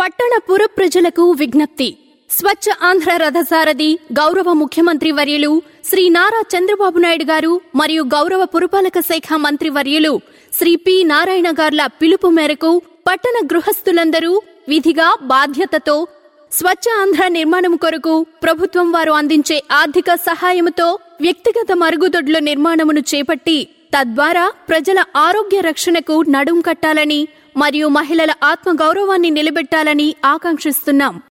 పట్టణ పుర ప్రజలకు విజ్ఞప్తి స్వచ్ఛ ఆంధ్ర రథసారథి గౌరవ ముఖ్యమంత్రి వర్యులు శ్రీ నారా చంద్రబాబు నాయుడు గారు మరియు గౌరవ పురపాలక శాఖ మంత్రి వర్యులు శ్రీ పి నారాయణ గార్ల పిలుపు మేరకు పట్టణ గృహస్థులందరూ విధిగా బాధ్యతతో స్వచ్ఛ ఆంధ్ర నిర్మాణం కొరకు ప్రభుత్వం వారు అందించే ఆర్థిక సహాయముతో వ్యక్తిగత మరుగుదొడ్ల నిర్మాణమును చేపట్టి తద్వారా ప్రజల ఆరోగ్య రక్షణకు నడుం కట్టాలని మరియు మహిళల ఆత్మగౌరవాన్ని నిలబెట్టాలని ఆకాంక్షిస్తున్నాం